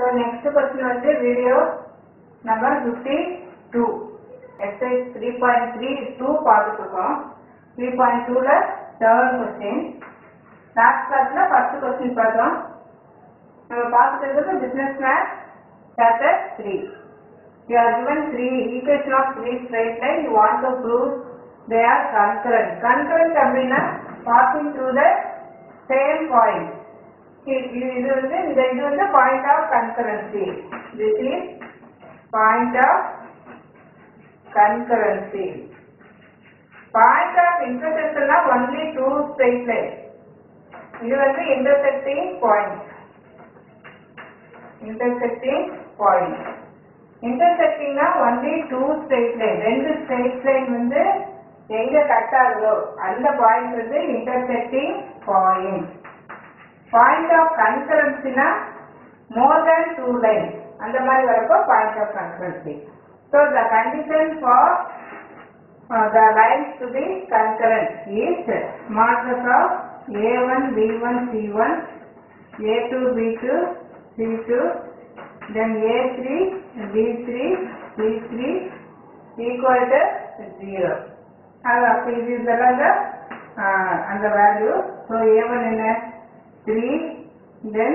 So next question வந்து video number fifty two exercise three point three two பார்த்துருக்கோம் three point டூவில் seven question last கிளாஸில் first question பார்த்தோம் நம்ம பார்த்துட்டு இருக்கிறது business math chapter three You are given three equation of three straight line. You want to prove they are concurrent. Concurrent அப்படின்னா passing through the same point. இது இது- இது வந்து இந்த இது வந்து point of concurrency this is point of concurrency point of இன்டர்செக்ஷன்னா only two straight line இது வந்து இன்டர்செக்டிங் பாயிண்ட் இன்டர்செக்டிங் பாயிண்ட் இன்டர்செக்டிங்னா ஒன்லி டூ ஸ்ட்ரெயிட் லைன் ரெண்டு ஸ்ட்ரெயிட் லைன் வந்து எங்க கட் ஆகுதோ அந்த பாயிண்ட் வந்து இன்டர்செக்டிங் பாயிண்ட் பாயிண்ட் ஆஃப் கன்கரன்சினா மோர் தேன் டூ லைன் அந்த மாதிரி வரப்போ point of concurrency so the condition for the lines to be concurrent is modulus of a1 b1 c1 a2 b2 c2 then a3 b3 c3 equal to 0 அது அப்போ இது இதெல்லாம் தான், ஆஹ், அந்த value so a1 என்ன 3 then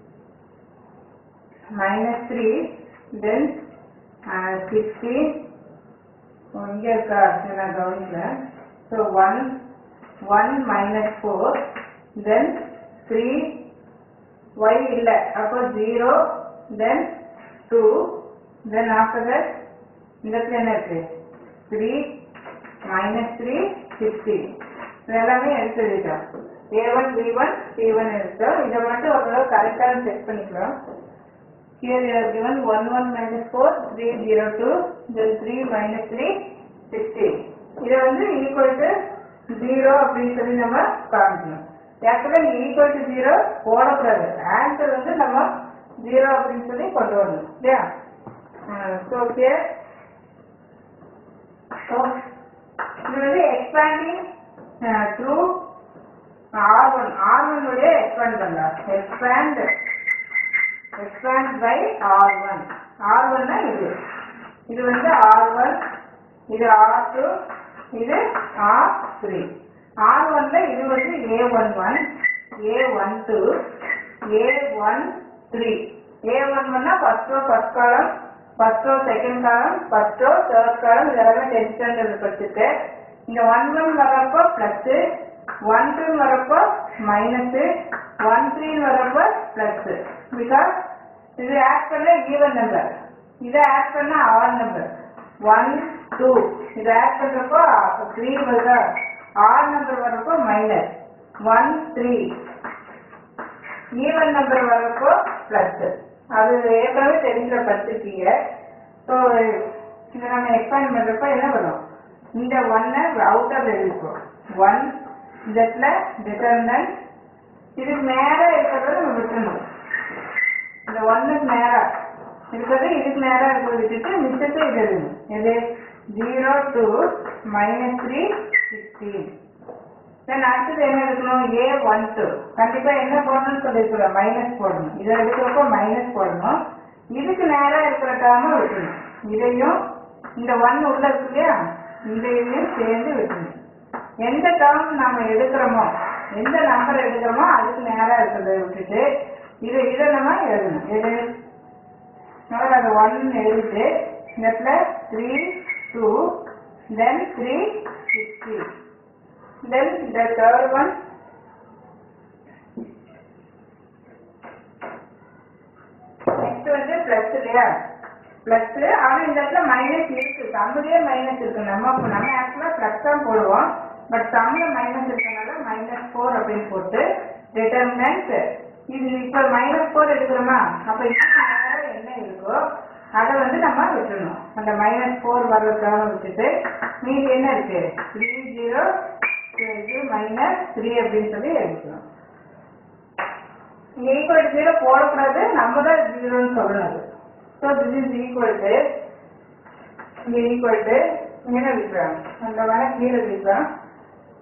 minus 3 then uh, 16 ஓ, இங்க இருக்கா சரி, நான் கவனிக்கல so one one minus four then three Y இல்லை அப்போ zero then two then after that இந்த இடத்துல என்ன இருக்கு த்ரீ மைனஸ் த்ரீ சிக்ஸ்டீன் இது எல்லாமே எடுத்து எழுதிட்டோம் A one B one C one எடுத்தோம் இதை மட்டும் ஒரு தடவை கரெக்டாக செக் பண்ணிக்கலாம் Here you are given 1 1 minus 4, 3 0 2, then 3 minus 3, 16. இதை வந்து equal to 0 அப்படின்னு சொல்லி நம்ம காமிக்கணும் ஆக்சுவலாக இங்கே ஈக்குவல் டு ஜீரோ போடக்கூடாது ஆன்சர் வந்து நம்ம ஜீரோ அப்படின்னு சொல்லி கொண்டு வரணும் இல்லையா ஸோ ஓகே ஸோ இது வந்து expanding through R one R one வழியே எக்ஸ்பேண்ட் பண்ணலாம் expand expand by R1. R1 னா இது இது வந்து R1 இது R2 இது R3 R1 ல இது வந்து A11 A12 A13 A11 னா first row first column first row second column first row third column இதெல்லாம் டென்த் ஸ்டாண்டர்ட் படிச்சுட்டு இந்த ஒன் ஒன் வரப்போ பிளஸ் ஒன் டூ வரப்போ மைனஸ் ஒன் த்ரீ வரப்போ பிளஸ் பிகாஸ் இது ஆட் பண்ண ஈவன் நம்பர் இதை ஆட் பண்ண ஆர் நம்பர் ஒன் டூ இதை ஆட் பண்றப்போ த்ரீ வருதா ஆர் நம்பர் வரப்போ minus one three even number வரப்போ பிளஸ் அது ஏற்கனவே தெரிஞ்ச படிச்சிருக்கீங்க ஸோ இதை நம்ம எக்ஸ்பேண்ட் பண்றப்ப என்ன பண்ணும் இந்த ஒன்னை அவுட்டர் எழுதிப்போம் ஒன் இந்த இடத்துல டிட்டர்மினன்ட் இதுக்கு மேல இருக்கிறத நம்ம விட்டுணும் இந்த ஒன்னுக்கு நேரா இருக்கிறது இதுக்கு நேரா இருக்கிறத விட்டுட்டு மிச்சத்தை இது எழுதணும் எது zero two minus three sixteen then அடுத்தது என்ன எடுக்கணும் ஏ ஒன் டூ கண்டிப்பா என்ன போடணும்னு சொல்லிருக்கிறோம் மைனஸ் போடணும் இதை எடுக்கிறப்போ மைனஸ் போடணும் இதுக்கு நேரா இருக்கிற டேர்மை விட்டுணும் இதையும் இந்த ஒன் உள்ள இருக்கு இல்லையா இந்த இதையும் சேர்ந்து விட்டுணும் எந்த டேர்ம் நம்ம எடுக்கிறோமோ எந்த நம்பர் எடுக்கிறோமோ அதுக்கு நேரா இருக்கிறத விட்டுட்டு இது இதை நம்ம எழுதணும் எது முதல்ல அது ஒன் எழுதிட்டு இந்த இடத்துல three two then three sixty then இந்த தேர்ட் ஒன் நெக்ஸ்ட் வந்து பிளஸ் இல்லையா பிளஸ் ஆனா இந்த இடத்துல மைனஸ் இருக்கு தமிழ்லயே மைனஸ் இருக்கு நம்ம நம்ம ஆக்சுவலா பிளஸ் தான் போடுவோம் பட் தமிழ்ல மைனஸ் இருக்கனால மைனஸ் ஃபோர் அப்படின்னு போட்டு டிட்டர்மினன்ட் இது இப்ப மைனஸ் ஃபோர் எடுக்கிறோமா அப்ப இதுக்கு நேரம் என்ன இருக்கோ அதை வந்து நம்ம விட்டுறணும் அந்த மைனஸ் ஃபோர் வர்றதுக்காக விட்டுட்டு மீதி என்ன இருக்கு த்ரீ ஜீரோ இது மைனஸ் த்ரீ அப்படின்னு சொல்லி எடுக்கணும் இங்க ஈக்குவல் ஜீரோ போடக்கூடாது நம்ம தான் ஜீரோன்னு சொல்லணும் so this is equal to இங்க ஈக்குவல் டு இங்க என்ன எழுதிக்கலாம் அந்த வேணா கீழே எழுதிக்கலாம்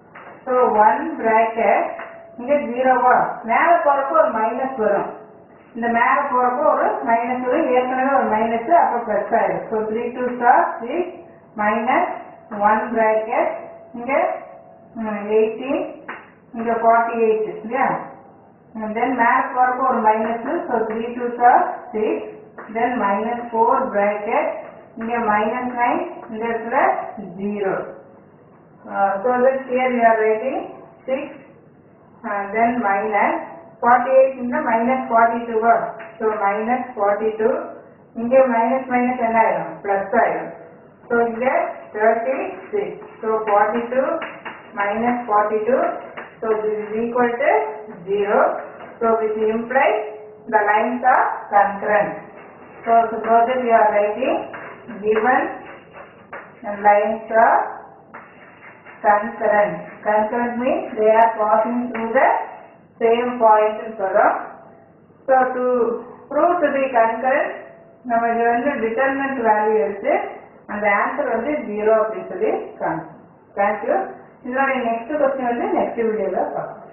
ஸோ ஒன் பிராக்கெட் இங்க ஜீரோவா மேல போறப்போ ஒரு மைனஸ் வரும் இந்த மேலே போகிறப்போ ஒரு மைனஸ் வரும் ஏற்கனவே ஒரு மைனஸ் அப்போ ப்ளஸ் ஆயிடும் so three two star six minus one bracket இங்கே எயிட்டீன் இங்கே ஃபார்ட்டி எயிட் இல்லையா தென் மேலே போகிறப்போ ஒரு minus so three two star six then minus four bracket இங்கே மைனஸ் நைன் இந்த இடத்துல zero so that here you are writing six then minus forty eight இந்த minus forty two so minus forty two இங்கே minus minus என்ன ஆயிடும் plus ஆயிடும் so இங்கே thirty six so forty two minus forty two so this is equal to zero so which implies the lines are concurrent. So suppose that you are writing given lines are concurrent. Concurrent means they are passing through the same point ன்னு சொல்றோம். So to prove to be concurrent, நம்ம இது வந்து determinant value எடுத்து அந்த answer வந்து zero அப்படின்னு சொல்லி காமிச்சோம் தேங்க்யூ இதனுடைய நெக்ஸ்ட் கொஸ்டின் வந்து நெக்ஸ்ட் வீடியோவில் பார்க்கலாம்